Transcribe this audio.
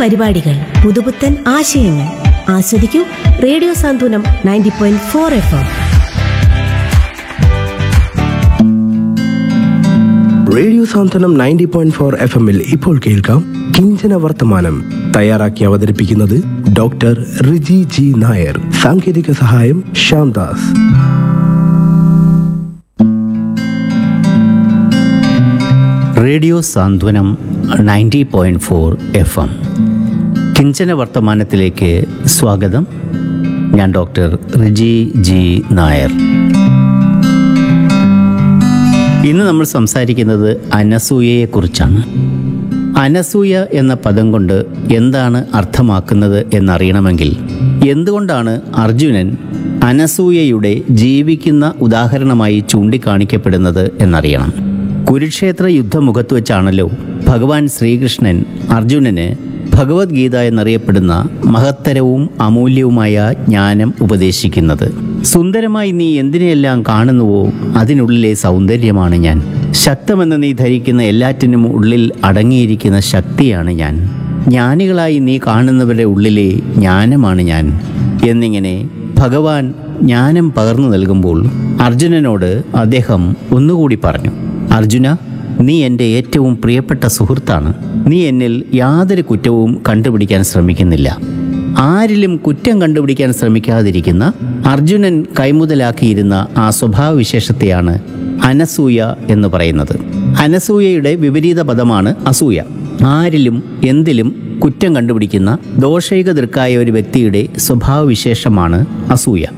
പരിപാടികൾ പുതുപുത്തൻ ആശയങ്ങൾ ആസ്വദിക്കൂ radio Santhwanam ninety point four F M radio Santhwanam ninety point four F എമ്മിൽ ഇപ്പോൾ കേൾക്കാം കിഞ്ചന വർത്തമാനം തയ്യാറാക്കി അവതരിപ്പിക്കുന്നത് ഡോക്ടർ റിജി ജി നായർ സാങ്കേതിക സഹായം Shyamdas radio Santhwanam ninety point four F M കിഞ്ചന വർത്തമാനത്തിലേക്ക് സ്വാഗതം ഞാൻ ഡോക്ടർ റിജി ജി നായർ ഇന്ന് നമ്മൾ സംസാരിക്കുന്നത് അനസൂയയെക്കുറിച്ചാണ് അനസൂയ എന്ന പദം കൊണ്ട് എന്താണ് അർത്ഥമാക്കുന്നത് എന്നറിയണമെങ്കിൽ എന്തുകൊണ്ടാണ് അർജുനൻ അനസൂയയുടെ ജീവിക്കുന്ന ഉദാഹരണമായി ചൂണ്ടിക്കാണിക്കപ്പെടുന്നത് എന്നറിയണം കുരുക്ഷേത്ര യുദ്ധമുഖത്ത് വെച്ചാണല്ലോ ഭഗവാൻ ശ്രീകൃഷ്ണൻ അർജുനന് ഭഗവത്ഗീത എന്നറിയപ്പെടുന്ന മഹത്തരവും അമൂല്യവുമായ ജ്ഞാനം ഉപദേശിക്കുന്നത് സുന്ദരമായി നീ എന്തിനെയെല്ലാം കാണുന്നുവോ അതിനുള്ളിലെ സൗന്ദര്യമാണ് ഞാൻ ശക്തമെന്ന് നീ ധരിക്കുന്ന എല്ലാറ്റിനും ഉള്ളിൽ അടങ്ങിയിരിക്കുന്ന ശക്തിയാണ് ഞാൻ ജ്ഞാനികളായി നീ കാണുന്നവരുടെ ഉള്ളിലെ ജ്ഞാനമാണ് ഞാൻ എന്നിങ്ങനെ ഭഗവാൻ ജ്ഞാനം പകർന്നു നൽകുമ്പോൾ അർജുനനോട് അദ്ദേഹം ഒന്നുകൂടി പറഞ്ഞു അർജുന നീ എൻ്റെ ഏറ്റവും പ്രിയപ്പെട്ട സുഹൃത്താണ് നീ എന്നിൽ യാതൊരു കുറ്റവും കണ്ടുപിടിക്കാൻ ശ്രമിക്കുന്നില്ല ആരിലും കുറ്റം കണ്ടുപിടിക്കാൻ ശ്രമിക്കാതിരിക്കുന്ന അർജുനൻ കൈമുതലാക്കിയിരുന്ന ആ സ്വഭാവവിശേഷത്തെയാണ് അനസൂയ എന്ന് പറയുന്നത് അനസൂയയുടെ വിപരീത പദമാണ് അസൂയ ആരിലും എന്തിലും കുറ്റം കണ്ടുപിടിക്കുന്ന ദോഷൈക ദൃക്കായ ഒരു വ്യക്തിയുടെ സ്വഭാവവിശേഷമാണ് അസൂയ